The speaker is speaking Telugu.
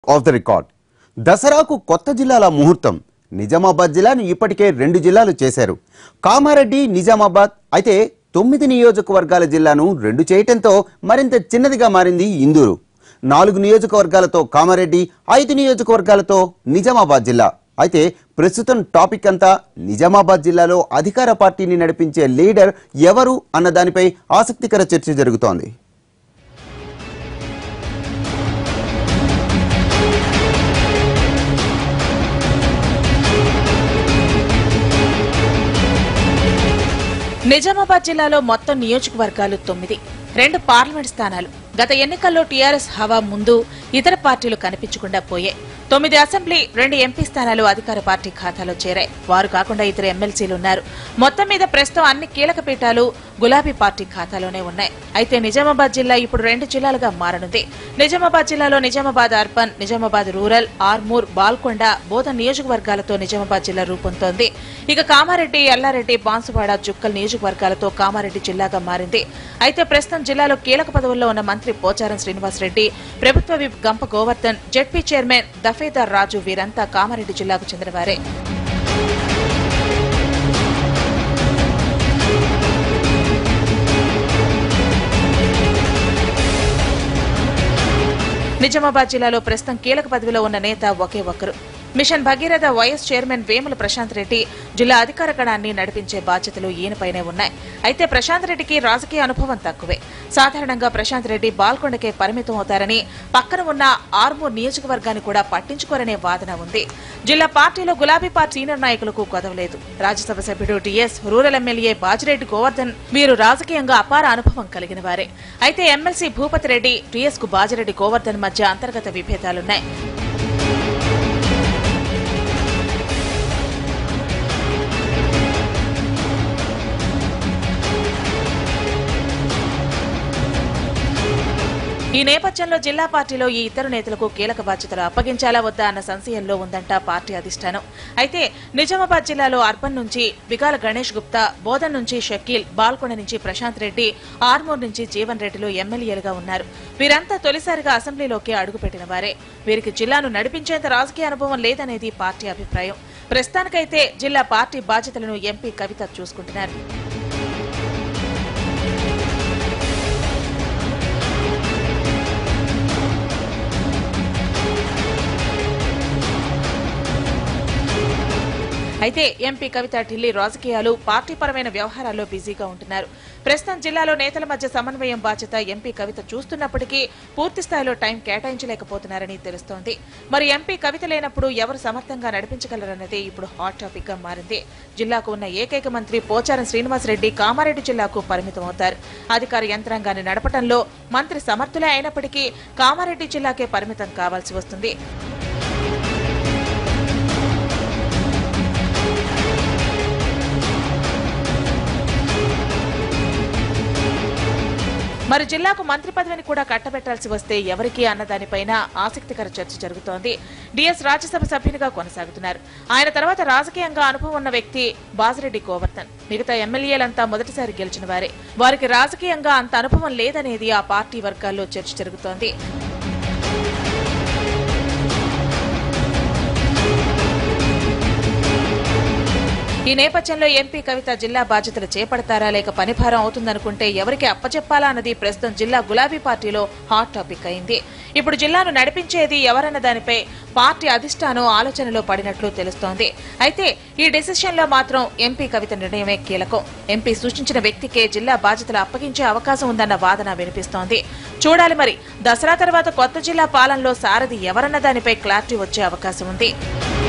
ఆఫ్ ద రికార్డ్ దసరాకు కొత్త జిల్లాల ముహూర్తం నిజామాబాద్ జిల్లాను ఇప్పటికే రెండు జిల్లాలు చేశారు కామారెడ్డి నిజామాబాద్ అయితే తొమ్మిది నియోజకవర్గాల జిల్లాను రెండు చేయటంతో మరింత చిన్నదిగా మారింది ఇందూరు నాలుగు నియోజకవర్గాలతో కామారెడ్డి ఐదు నియోజకవర్గాలతో నిజామాబాద్ జిల్లా అయితే ప్రస్తుతం టాపిక్ అంతా నిజామాబాద్ జిల్లాలో అధికార పార్టీని నడిపించే లీడర్ ఎవరు అన్న దానిపై ఆసక్తికర చర్చ జరుగుతోంది నిజామాబాద్ జిల్లాలో మొత్తం నియోజకవర్గాలు తొమ్మిది రెండు పార్లమెంట్ స్థానాలు గత ఎన్నికల్లో టీఆర్ఎస్ హవా ముందు ఇతర పార్టీలు కనిపించకుండా పోయాయి తొమ్మిది అసెంబ్లీ రెండు ఎంపీ స్థానాలు అధికార పార్టీ ఖాతాలో చేరాయి వారు కాకుండా ఇతర ఎమ్మెల్సీలు ఉన్నారు మొత్తం మీద ప్రస్తుతం అన్ని కీలక పీఠాలు గులాబీ పార్టీ ఖాతాలోనే ఉన్నాయి అయితే నిజామాబాద్ జిల్లా ఇప్పుడు రెండు జిల్లాలుగా మారనుంది నిజామాబాద్ జిల్లాలో నిజామాబాద్ అర్బన్ నిజామాబాద్ రూరల్ ఆర్మూర్ బాల్కొండ బోధన్ నియోజకవర్గాలతో నిజామాబాద్ జిల్లా రూపొందుతోంది ఇక కామారెడ్డి ఎల్లారెడ్డి బాన్సువాడ జుక్కల్ నియోజకవర్గాలతో కామారెడ్డి జిల్లాగా మారింది అయితే ప్రస్తుతం జిల్లాలో కీలక పదవుల్లో ఉన్న మంత్రి పోచారం శ్రీనివాసరెడ్డి ప్రభుత్వ whip Gampa Govardhan ZP chairman Dafedar Raju వీరంతా కామారెడ్డి జిల్లాకు చెందినవారే నిజామాబాద్ జిల్లాలో ప్రస్తుతం కీలక పదవిలో ఉన్న నేత ఒకే ఒక్కరు mission Bhagiratha vice chairman Vemula Prashanth Reddy జిల్లా అధికార గణాన్ని నడిపించే బాధ్యతలు ఈయనపైనే ఉన్నాయి అయితే ప్రశాంత్ రెడ్డికి రాజకీయ అనుభవం తక్కువే సాధారణంగా ప్రశాంత్ రెడ్డి బాల్కొండకే పరిమితం అవుతారని పక్కన ఉన్న ఆర్మూర్ నియోజకవర్గాన్ని కూడా పట్టించుకోరనే వాదన ఉంది జిల్లా పార్టీలో గులాబీ పార్టీ సీనియర్ నాయకులకు కొదవలేదు రాజ్యసభ సభ్యుడు TS rural MLA Bajireddy Govardhan వీరు రాజకీయంగా అపార అనుభవం కలిగిన వారే అయితే ఎమ్మెల్సీ భూపతి రెడ్డి టీఎస్ కు బాజిరెడ్డి గోవర్ధన్ మధ్య అంతర్గత విభేదాలున్నాయి ఈ నేపథ్యంలో జిల్లా పార్టీలో ఈ ఇద్దరు నేతలకు కీలక బాధ్యతలు అప్పగించాలా వద్దా అన్న సంశయంలో ఉందంట పార్టీ అధిష్టానం అయితే నిజామాబాద్ జిల్లాలో అర్బన్ నుంచి బిగాల గణేష్ గుప్తా బోధన్ నుంచి షకీల్ బాల్కొండ నుంచి ప్రశాంత్ రెడ్డి ఆర్మూర్ నుంచి జీవన్ రెడ్డిలు ఎమ్మెల్యేలుగా ఉన్నారు వీరంతా తొలిసారిగా అసెంబ్లీలోకి అడుగుపెట్టిన వారే వీరికి జిల్లాను నడిపించేంత రాజకీయ అనుభవం లేదనేది పార్టీ అభిప్రాయం ప్రస్తుతానికైతే జిల్లా పార్టీ బాధ్యతలను ఎంపీ కవిత చూసుకుంటున్నారు అయితే ఎంపీ కవిత ఢిల్లీ రాజకీయాలు పార్టీపరమైన వ్యవహారాల్లో బిజీగా ఉంటున్నారు ప్రస్తుతం జిల్లాలో నేతల మధ్య సమన్వయం బాధ్యత ఎంపీ కవిత చూస్తున్నప్పటికీ పూర్తి స్థాయిలో టైం కేటాయించలేకపోతున్నారని తెలుస్తోంది మరి ఎంపీ కవిత లేనప్పుడు ఎవరు సమర్థంగా నడిపించగలరన్నదే ఇప్పుడు హాట్ టాపిక్ గా మారింది జిల్లాకు ఉన్న ఏకైక మంత్రి పోచారం శ్రీనివాసరెడ్డి కామారెడ్డి జిల్లాకు పరిమితం అవుతారు అధికార యంత్రాంగాన్ని నడపడంలో మంత్రి సమర్థులే అయినప్పటికీ కామారెడ్డి జిల్లాకే పరిమితం కావాల్సి వస్తుంది మరి జిల్లాకు మంత్రి పదవిని కూడా కట్టబెట్టాల్సి వస్తే ఎవరికి అన్న దానిపైన ఆసక్తికర చర్చ జరుగుతోంది డిఎస్ రాజ్యసభ సభ్యునిగా కొనసాగుతున్నారు ఆయన తర్వాత రాజకీయంగా అనుభవం ఉన్న వ్యక్తి బాజిరెడ్డి గోవర్ధన్ మిగతా ఎమ్మెల్యేలంతా మొదటిసారి గెలిచిన వారే వారికి రాజకీయంగా అంత అనుభవం లేదనేది ఆ పార్టీ వర్గాల్లో చర్చ జరుగుతోంది ఈ నేపథ్యంలో ఎంపీ కవిత జిల్లా బాధ్యతలు చేపడతారా లేక పనిభారం అవుతుందనుకుంటే ఎవరికి అప్పచెప్పాలా అన్నది ప్రస్తుతం జిల్లా గులాబీ పార్టీలో హాట్ టాపిక్ అయింది ఇప్పుడు జిల్లాను నడిపించేది ఎవరన్న దానిపై పార్టీ అధిష్టానం ఆలోచనలో పడినట్లు తెలుస్తోంది అయితే ఈ డెసిషన్ లో మాత్రం ఎంపీ కవిత నిర్ణయమే కీలకం ఎంపీ సూచించిన వ్యక్తికే జిల్లా బాధ్యతలు అప్పగించే అవకాశం ఉందన్న వాదన వినిపిస్తోంది చూడాలి మరి దసరా తర్వాత కొత్త జిల్లా పాలనలో సారథి ఎవరన్న దానిపై క్లారిటీ వచ్చే అవకాశం ఉంది